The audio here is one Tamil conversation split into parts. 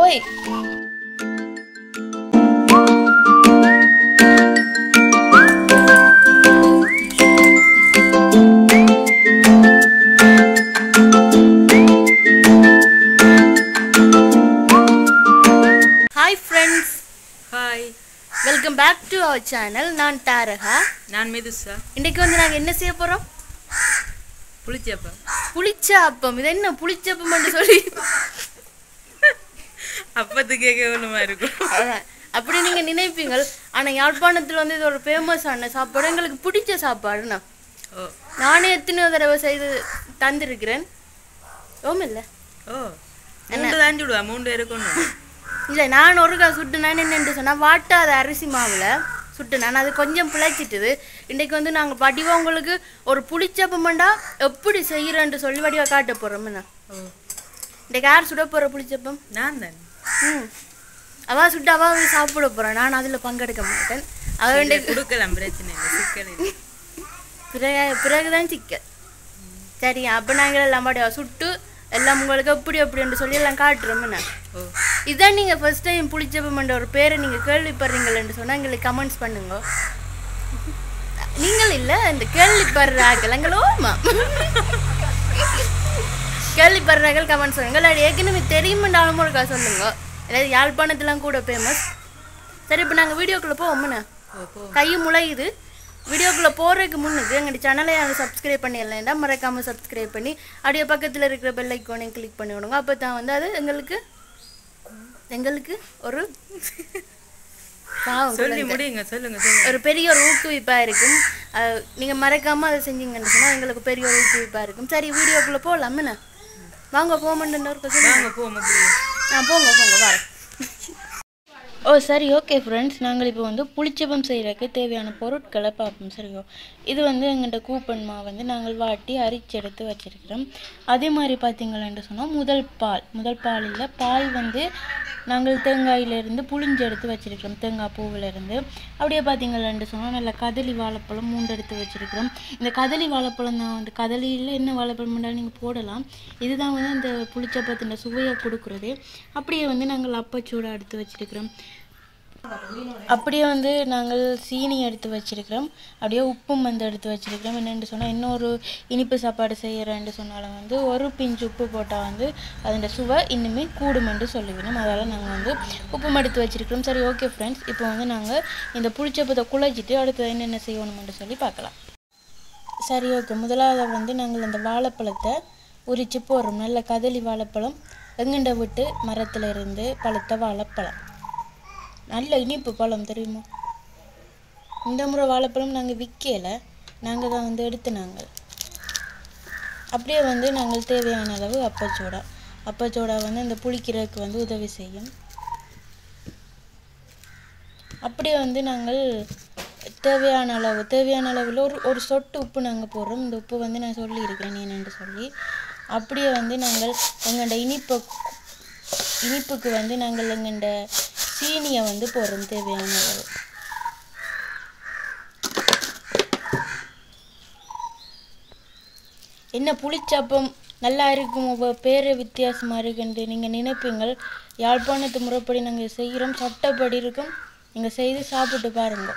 ஓய் hi friends hi welcome back to our channel நான் தாரகா நான் மிதுசா இன்னைக்கு வந்து நாங்கள் என்ன செய்ய போகிறோம் புளிச்சப்பா புளிச்ச அப்பம் இது என்ன புளிச்சப்பம் சொல்லி அப்பத்து கேட்க ஒன்றுமா இருக்கும் அஹ், அப்படி நீங்க நினைப்பீங்க ஆனா யாழ்ப்பாணத்துல வந்து இது ஒரு ஃபேமஸான சாப்பாடு எங்களுக்கு பிடிச்ச சாப்பாடுண்ணா ஓ நானே எத்தனையோ தடவை செய்து தந்திருக்கிறேன் ஓம் இல்ல ஓ மூண்டு தாண்டி விடுவா மூண்டு இருக்கணும் இல்ல நான் ஒருக்கா சுட்டு நான் என்னென்று சொன்னா வாட்டாத அரிசி மாவுல சுட்டு நான் அது கொஞ்சம் பிழைச்சிட்டுது இன்னைக்கு வந்து நாங்க படிவா உங்களுக்கு ஒரு புளிச்சப்பம்டா எப்படி செய்யறேன்னு சொல்லி வடிவா காட்ட போறோம் என்ன ஓ இன்னைக்கு யார் சுட போற புளிச்சப்பம் நான் தான் ம் அவ சுட்டு அவ சாப்பிட போறேன் நான் அதுல பங்கெடுக்க மாட்டேன் அவ இல்லை, கொடுக்கலாம் பிரச்சனை இல்லை சிக்கல் இல்லை பிறகு பிறகுதான் சிக்கல் சரி அப்போ நாங்கள் எல்லாம் மாட்டியா சுட்டு எல்லாம் உங்களுக்கு எப்படி அப்படின்னு சொல்லி எல்லாம் காட்டுறோம் என்ன ஓ இதான் நீங்கள் ஃபர்ஸ்ட் டைம் புளிச்சப்பமன்ற ஒரு பேரை நீங்கள் கேள்விப்படுறீங்களேன்னு சொன்னால் எங்களுக்கு கமெண்ட்ஸ் பண்ணுங்க நீங்கள் இல்லை இந்த கேள்விப்படுறார்கள் எங்களோமா கேள்விப்படுறார்கள் கமெண்ட்ஸ் பண்ணுங்க இல்லை ஏற்கனவே தெரியுமென்றாலும் ஒருக்கா சொல்லுங்க அதாவது யாழ்ப்பாணத்துலாம் கூட ஃபேமஸ் சரி இப்போ நாங்கள் வீடியோக்குள்ளே போவோம்ண்ணா ஓ போ கை முளையுது வீடியோக்குள்ளே போகிறதுக்கு முன்னுக்கு எங்கள் சேனலை நாங்கள் சப்ஸ்கிரைப் பண்ணிடலாம்டா மறக்காமல் சப்ஸ்கிரைப் பண்ணி அப்படியே பக்கத்தில் இருக்கிற பெல் ஐக்கானையும் கிளிக் பண்ணி விடுங்க அப்போ தான் வந்து அது எங்களுக்கு எங்களுக்கு ஒரு பாவம் சொல்லி குழந்தை. முடியுங்க சொல்லுங்க சொல்லுங்க ஒரு பெரிய ஒரு ஊக்குவிப்பாக இருக்கும் அஹ், நீங்க மறக்காம அதை செஞ்சீங்கன்னு சொன்னா எங்களுக்கு பெரிய ஒரு ஊக்குவிப்பாக இருக்கும் சரி வீடியோக்குள்ளே போகலாம்ண்ணா வாங்க போகமாட்டேன்னு ஒரு சொல்லுங்க வாங்க போவோம் அப்படியே ஆ போங்க போங்க வரேன் ஓ சரி ஓகே ஃப்ரெண்ட்ஸ் நாங்கள் இப்போ வந்து புளிச்சப்பம் செய்கிறதுக்கு தேவையான பொருட்களை பார்ப்போம் சரியோ இது வந்து எங்கள்கிட்ட கூப்பன் மாவு வந்து நாங்கள் வாட்டி அரிச்சு எடுத்து வச்சிருக்கிறோம் அதே மாதிரி பார்த்தீங்களேன்னு சொன்னால் முதல் பால் முதல் பால் இல்லை பால் வந்து நாங்கள் தேங்காயிலிருந்து புளிஞ்சு எடுத்து வச்சிருக்கிறோம் தேங்காய் பூவிலிருந்து அப்படியே பார்த்தீங்களேன்னு சொன்னால் நல்ல கதலி வாழைப்பழம் மூண்டு எடுத்து வச்சிருக்கிறோம் இந்த கதலி வாழைப்பழம் தான் வந்து கதலியில் என்ன வாழைப்பழம் வேணாலும் நீங்கள் போடலாம் இதுதான் வந்து இந்த புளிச்சப்பத்தின் சுவையை கொடுக்குறது அப்படியே வந்து நாங்கள் அப்பச்சூடா எடுத்து வச்சிருக்கிறோம் அப்படியே வந்து நாங்கள் சீனி எடுத்து வச்சிருக்கிறோம் அப்படியே உப்பும் வந்து எடுத்து வச்சிருக்கிறோம் என்னென்னு சொன்னால் இன்னொரு இனிப்பு சாப்பாடு செய்கிறேன்னு சொன்னாலும் வந்து ஒரு பிஞ்சு உப்பு போட்டால் வந்து அதோட சுவை இன்னுமே கூடுமென்று சொல்லிவிடும் அதால் நாங்கள் வந்து உப்பும் எடுத்து வச்சிருக்கிறோம் சரி ஓகே ஃப்ரெண்ட்ஸ் இப்போ வந்து நாங்கள் இந்த புளிச்சப்பத்தை குழைச்சிட்டு அடுத்து என்னென்ன செய்யணுமென்று சொல்லி பார்க்கலாம் சரி ஓகே முதலாவது வந்து நாங்கள் அந்த வாழைப்பழத்தை உரிச்சு போடுறோம் நல்ல கதலி வாழைப்பழம் எங்கண்ட விட்டு மரத்துல இருந்து பழுத்த வாழைப்பழம் நல்ல இனிப்பு பழம் தெரியுமா இந்த முறை வாழைப்பழம் நாங்கள் விற்கல நாங்கள் தான் வந்து எடுத்து நாங்கள் அப்படியே வந்து நாங்கள் தேவையான அளவு அப்பச்சோடா அப்பச்சோடா வந்து இந்த புளிக்கிறதுக்கு வந்து உதவி செய்யும் அப்படியே வந்து நாங்கள் தேவையான அளவு தேவையான அளவில் ஒரு ஒரு சொட்டு உப்பு நாங்கள் போடுறோம் இந்த உப்பு வந்து நான் சொல்லியிருக்கிறேன் என்னென்று சொல்லி அப்படியே வந்து நாங்கள் எங்கள்ட இனிப்பை இனிப்புக்கு வந்து நாங்கள் எங்கள்ட சீனியை வந்து போடுறோம் தேவையான அளவு என்ன புளிச்சப்பம் நல்லா இருக்கும் உங்க பேரு வித்தியாசமாக இருக்குன்ட்டு நீங்கள் நினைப்பீங்கள் யாழ்ப்பாணத்து முறைப்படி நாங்கள் செய்கிறோம் சட்டப்படி இருக்கும் நீங்கள் செய்து சாப்பிட்டு பாருங்க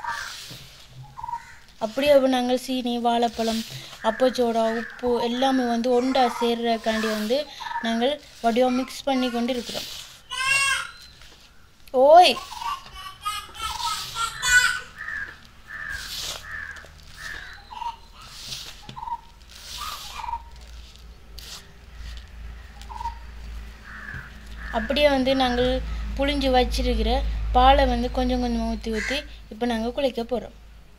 அப்படியே அப்ப நாங்கள் சீனி வாழைப்பழம் அப்பச்சோடா உப்பு எல்லாமே வந்து ஒண்டா சேர்றதுக்காண்டி வந்து நாங்கள் வடிவம் மிக்ஸ் பண்ணி கொண்டு இருக்கிறோம் ஓய் அப்படியே வந்து நாங்கள் புளிஞ்சு வச்சிருக்கிற பாலை வந்து கொஞ்சம் கொஞ்சமாக ஊற்றி ஊற்றி இப்போ நாங்கள் குளிக்க போகிறோம்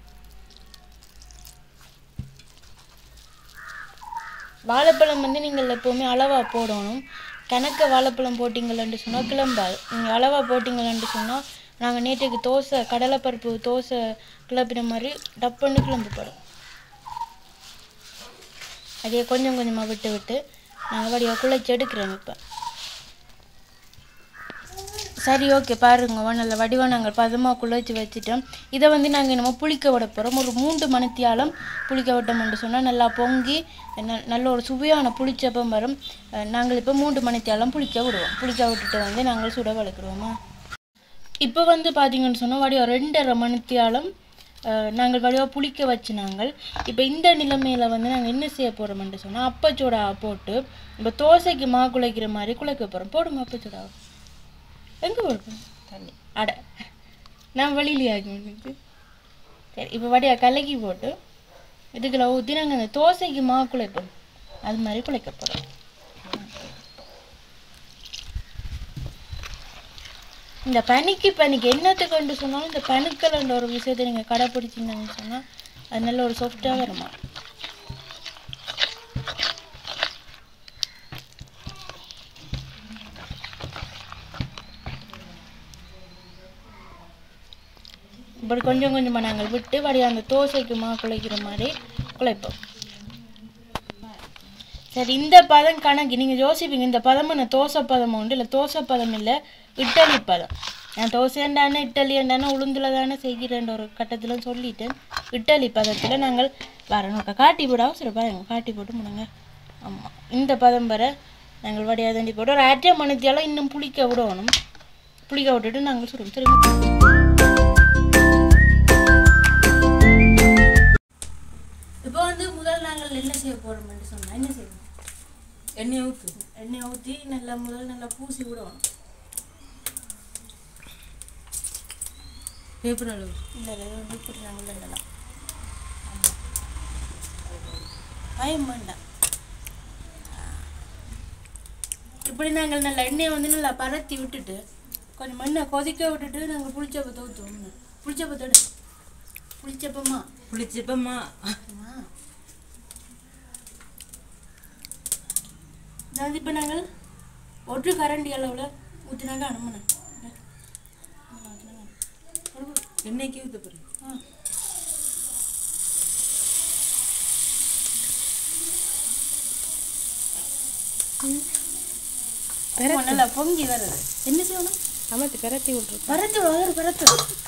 வாழைப்பழம் வந்து நீங்கள் எப்போவுமே அளவாக போடணும் கணக்க வாழைப்பழம் போட்டிங்களேன்னு சொன்னால் கிளம்பாது நீங்கள் அளவாக போட்டிங்களேன்னு சொன்னால் நாங்கள் நேற்றுக்கு தோசை கடலைப்பருப்பு தோசை கிளப்பின மாதிரி டப்புன்னு கிளம்பப்படும் அதையே கொஞ்சம் கொஞ்சமாக விட்டு விட்டு நாங்கள் வடியாக குழைச்சி எடுக்கிறோம் இப்போ சரி ஓகே பாருங்க நல்ல வடிவா நாங்கள் பதமாக குழைச்சி வச்சுட்டோம் இதை வந்து நாங்கள் நம்ம புளிக்க விட போகிறோம் ஒரு மூன்று மணித்தியாலம் புளிக்க விட்டோம்னு சொன்னால் நல்லா பொங்கி ந- நல்ல ஒரு சுவையான புளிச்சப்பம் வரும் அஹ் நாங்கள் இப்போ மூன்று மணித்தியாலம் புளிக்க விடுவோம் புளிக்க விட்டுட்டு வந்து நாங்கள் சுட வளர்க்குறோமா இப்போ வந்து பார்த்தீங்கன்னு சொன்னால் வடிவம் ரெண்டரை மணித்தியாலம் அஹ், நாங்கள் வடிவாக புளிக்க வச்சு நாங்கள் இப்போ இந்த நிலைமையில் வந்து நாங்கள் என்ன செய்ய போகிறோம்னு சொன்னால் அப்பச்சோடா போட்டு இப்போ தோசைக்கு மா குழைக்கிற மாதிரி குழைக்க போகிறோம் போடுங்க அப்பச்சோடாவை எங்கே போடுறோம் தண்ணி அட நான் வெளியிலே ஆகி முடிஞ்சு சரி இப்போ வடியா கலக்கி போட்டு இதுக்குள்ள ஊற்றி நாங்கள் அந்த தோசைக்கு மா குழைப்போம் அது மாதிரி குழைக்க போகிறோம் இந்த பனிக்கு பனிக்கு என்னத்தை கொண்டு சொன்னாலும் இந்த பனுக்கல்ன்ற ஒரு விஷயத்தை நீங்கள் கடைப்பிடிச்சிங்கன்னு சொன்னால் அது நல்ல ஒரு சாஃப்டாக வருமா இப்படி கொஞ்சம் கொஞ்சமாக நாங்கள் விட்டு வடியா அந்த தோசைக்கு மா குழைக்கிற மாதிரி குழைப்போம் சரி இந்த பதம் கணக்கு நீங்கள் யோசிப்பீங்க இந்த பதம் என்ன தோசை பதம் உண்டு இல்லை தோசை பதம் இல்லை இட்டலி பதம் நான் தோசைண்டானே இட்டலி என்றானே உளுந்துல தானே செய்கிறேன்ற ஒரு கட்டத்தில் சொல்லிட்டேன் இட்டலி பதத்தில் நாங்கள் வரணும் காட்டி போட அவசரம் பாருங்க காட்டி போட்டு முடுங்க ஆமாம் இந்த பதம் வர நாங்கள் வடியா தண்டி போட்டு ஒரு அரை மணித்தியாலும் இன்னும் புளிக்க விடணும் புளிக்க விட்டுட்டு நாங்கள் சுடுவோம் சரி இப்போ வந்து முதல் நாங்கள் என்ன செய்ய போகிறோம்னு சொன்னால் என்ன செய்வோம் எண்ணெய் ஊத்து எண்ணெய் ஊற்றி நல்லா முதல் நல்லா பூசி விடணும் பேப்பர் அளவு இல்லை இல்லை வந்து இப்படி நாங்கள் இல்லைலாம் பயம் வேண்டாம் இப்படி நாங்கள் நல்லா எண்ணெயை வந்து நல்லா பரத்தி விட்டுட்டு கொஞ்சம் மண்ணை கொதிக்க விட்டுட்டு நாங்கள் புளிச்சப்பத்தை ஊற்றுவோம் புளிச்சப்பத்தோடு புளிச்சப்பமா புளிச்சப்பம்மா ஆமா. அதாவது இப்போ நாங்கள் ஒற்று கரண்டி அளவில் ஊற்றினாங்க அனுமனேன் எண்ணெய்க்கு ஊத்த போறேன் நல்லா பொங்கி வருது என்ன செய்யணும் அமர்த்தி பரத்தி விட்டுரு பரத்து வளரு பரத்து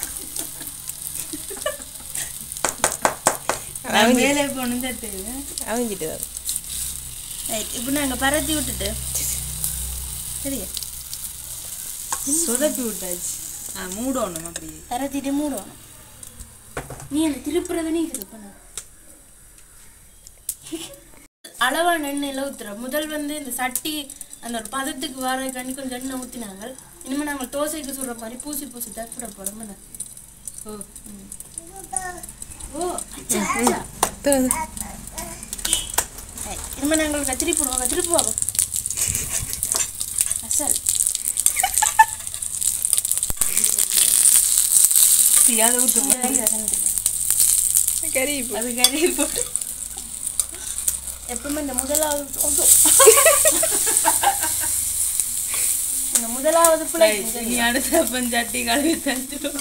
நான் மேலே போகணும் தட்டு அவிஞ்சிட்டு ரைட் இப்போ நாங்கள் பரத்தி விட்டுட்டு சரியா சொதப்பி விட்டாச்சு ஆ மூடணும் அப்படியே பரத்திட்டு மூடணும் நீ அந்த திருப்புறத நீ திருப்பணும் அளவான எண்ணெயில் ஊத்துற முதல் வந்து இந்த சட்டி அந்த ஒரு பதத்துக்கு வர கண்ணி கொஞ்சம் எண்ணெய் ஊற்றினாங்க இனிமேல் நாங்கள் தோசைக்கு சுடுற மாதிரி பூசி பூசி தான் சுட போகிறோம் ஓ ஓ அச்சா அச்சா ஏய், இனிமேல் நாங்கள் கத்திரி போடுவோம் கத்திரி போவோம் அசல் அதை ஊத்து கறி அது கறி போட்டு எப்பவுமே இந்த முதலாவது ஐயோ. இந்த முதலாவது பிளேட் நீ அடுத்த பஞ்சாட்டி கழுவி தந்துடும்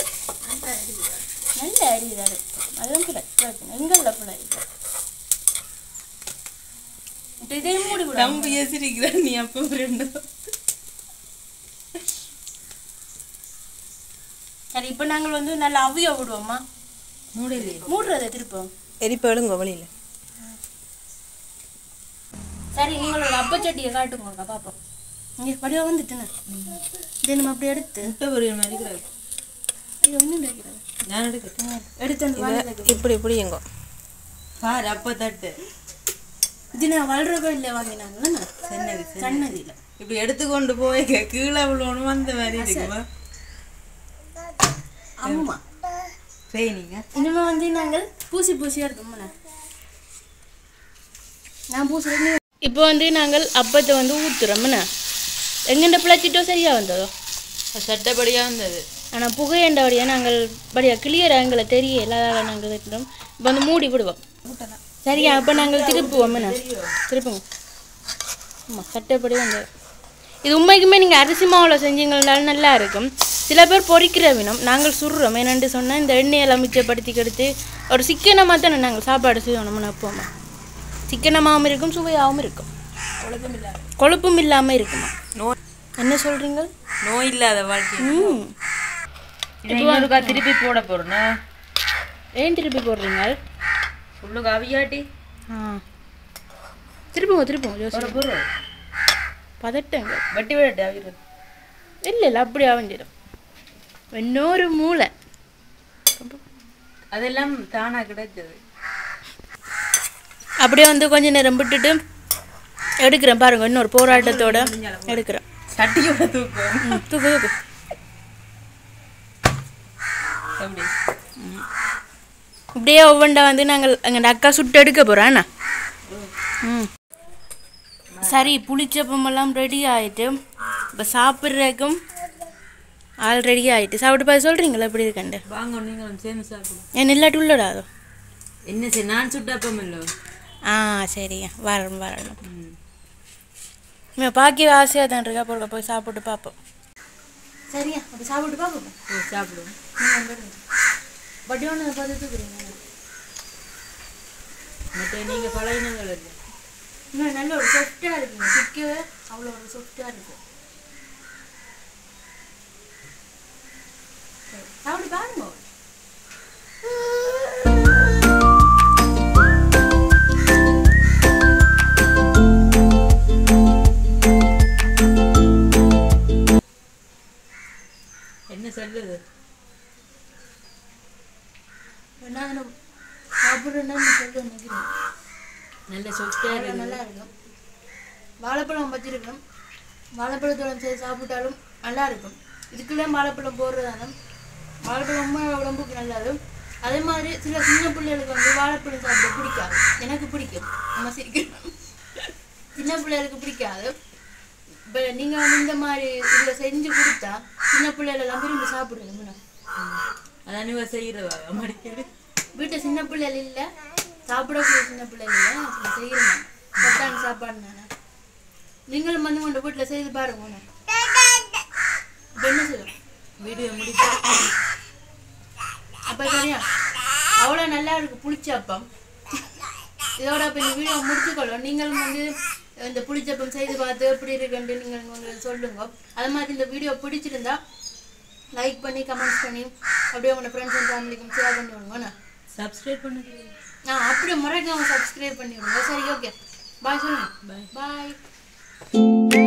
நல்ல அறியுதாரு அதுவும் பிள்ளை பிரச்சனை எங்கல்ல பிள்ளை இப்போ இப்போ இதையும் மூடி விட தம்பி எசிரிக்கிற நீ அப்போ ரெண்டு சரி இப்போ நாங்கள் வந்து நல்லா அவிய விடுவோம்மா மூடலையே மூடுறதை திருப்போம் எரிப்பேளுங்க வழியில் சரி உங்களோட அப்பச்சட்டியை காட்டுங்க பார்ப்போம் இங்கே படிவா வந்துட்டுன்னு இதை நம்ம அப்படி எடுத்து முட்டை பொரியல் மாதிரி இருக்கிறது ஐயோ இன்னும் வைக்கிறது நான் எடுக்கிறேன் எடுத்து அந்த வாழை வைக்க. இப்படி இப்படி எங்கோ பாரு அப்போ தட்டு இது நான் வளர்றதோ இல்லை வாங்கினாங்கன்னு சென்னது சன்னதியில் இப்படி எடுத்துக்கொண்டு போய் கீழே விழுவணும் அந்த மாதிரி இருக்குமா ஆமாம் ட்ரைனிங்க இனிமே வந்து நாங்கள் பூசி பூசி எடுத்தோம்ண்ணே நான் பூசுறேன் இப்போ வந்து நாங்கள் அப்பத்தை வந்து ஊற்றுறோம்ண்ணே எங்கெண்ட பிழைச்சிட்டோ சரியா வந்ததோ சட்டப்படியாக வந்தது ஆனால் புகையண்டபடியாக நாங்கள் படியா கிளியர் எங்களை தெரியல அதால் நாங்கள் இருக்கிறோம் இப்போ வந்து மூடி விடுவோம் சரியா அப்போ நாங்கள் திருப்புவோம்ண்ணே திருப்புங்க ஆமாம் சட்டப்படி வந்து இது உண்மைக்குமே நீங்கள் அரிசி மாவில் செஞ்சீங்கன்னாலும் நல்லா இருக்கும் சில பேர் பொரிக்கிற வினம் நாங்கள் சுடுறோம் என்னென்று சொன்னால் இந்த எண்ணெயெல்லாம் மிச்சப்படுத்தி கெடுத்து ஒரு சிக்கனமாக தானே நாங்கள் சாப்பாடு செய்யணும்னு எப்போவுமே சிக்கனமாகவும் இருக்கும் சுவையாகவும் இருக்கும் கொழுப்பும் இல்லாமல் இருக்குமா என்ன சொல்கிறீங்க நோய் இல்லாத வாழ்க்கை ம் இப்போ ஒருக்கா திருப்பி போட போறேன்னா ஏன் திருப்பி போடுறீங்க உள்ளுக்கு அவியாட்டி ஆ திருப்புங்க திருப்புங்க ஒரு ஜோசி பொருள் பதட்டங்க வெட்டி விடட்டு அவிறது இல்லை இல்லை அப்படி ஆவஞ்சிடும் இன்னொரு மூளை அதெல்லாம் தானா கிடைச்சது அப்படியே வந்து கொஞ்ச நேரம் விட்டுட்டு எடுக்கிறேன் பாருங்க இன்னொரு போராட்டத்தோட எடுக்கிறேன் சட்டியோட தூக்கம் ம், தூக்கு தூக்கு எப்படி இப்படியே ஒவ்வொன்றா வந்து நாங்கள் எங்கள் அக்கா சுட்டு எடுக்க போகிறோம் அண்ணா ம் சரி புளிச்சப்பமெல்லாம் ரெடி ஆயிட்டு இப்போ சாப்பிட்றதுக்கும் ஆல் ரெடி ஆயிட்டு சாப்பிட்டு பார்த்து சொல்கிறீங்களா எப்படி இருக்கண்டு வாங்க நீங்களும் சேர்ந்து சாப்பிடுவோம் என் இல்லாட்டி உள்ளடாதோ என்ன சரி நான் சுட்டப்பம் இல்லை ஆ சரிங்க வரணும் வரணும் இவன் பாக்கி ஆசையாக தான் இருக்கா போட போய் சாப்பிட்டு பார்ப்போம் சரியா அப்போ சாப்பிட்டு பார்ப்போம் ஓ சாப்பிடுவோம் பட்டி ஒன்று பார்த்து தூக்குறீங்க மற்ற நீங்க பழகினங்கள் இல்லை இன்னும் நல்ல ஒரு சாஃப்டாக இருக்குங்க சிக்கவே அவ்வளோ ஒரு சாஃப்டாக இருக்கும் சரி, சாப்பிட்டு பாருங்க என்ன சொல்லுது என்ன சாப்பிட்றேன்னு சொல்லி நினைக்கிறேன் நல்ல சொட்டா இருக்குது நல்லா இருக்கும் வாழைப்பழம் வச்சிருக்கோம் வாழைப்பழத்தோட சேர்த்து சாப்பிட்டாலும் நல்லா இருக்கும் இதுக்குள்ளே வாழைப்பழம் போடுறதான வாழைப்பழம் ரொம்ப உடம்புக்கு நல்லது அதே மாதிரி சில சின்ன பிள்ளைகளுக்கு வந்து வாழைப்பழம் சாப்பிட பிடிக்காது எனக்கு பிடிக்கும் நம்ம சிரிக்கிறோம் சின்ன பிள்ளைகளுக்கு பிடிக்காது இப்போ நீங்கள் வந்து இந்த மாதிரி இதில் செஞ்சு கொடுத்தா சின்ன பிள்ளைகள் எல்லாம் விரும்பி சாப்பிடுங்க அதான் இவ செய்யறவா மடிக்கடி வீட்டு சின்ன பிள்ளைகள் இல்லை சாப்பிடக்கூடிய சின்ன பிள்ளைகள் இல்லை நான் செய்கிறேன் சத்தான சாப்பாடு நான் நீங்களும் வந்து உங்க வீட்டில் செய்து பாருங்க உன்னை. இப்ப என்ன செய்யும் வீடியோ முடிச்சா அப்போ சரியா அவ்வளோ நல்லா இருக்கு புளிச்சப்பம் இதோட இப்போ இந்த வீடியோ முடிச்சுக்கொள்ளும் நீங்களும் வந்து இந்த புளிச்சப்பம் செய்து பார்த்து எப்படி இருக்குன்ட்டு நீங்கள் உங்களுக்கு சொல்லுங்க அது மாதிரி இந்த வீடியோ பிடிச்சிருந்தா லைக் பண்ணி கமெண்ட்ஸ் பண்ணி அப்படியே உங்களோட ஃப்ரெண்ட்ஸ் அண்ட் ஃபேமிலிக்கும் ஷேர் பண்ணி விடுங்க சப்ஸ்கிரைப் பண்ணுங்க ஆ அப்படியே மறக்காம சப்ஸ்கிரைப் பண்ணி விடுங்க சரி ஓகே பாய் சொல்லுங்க Bye. பாய்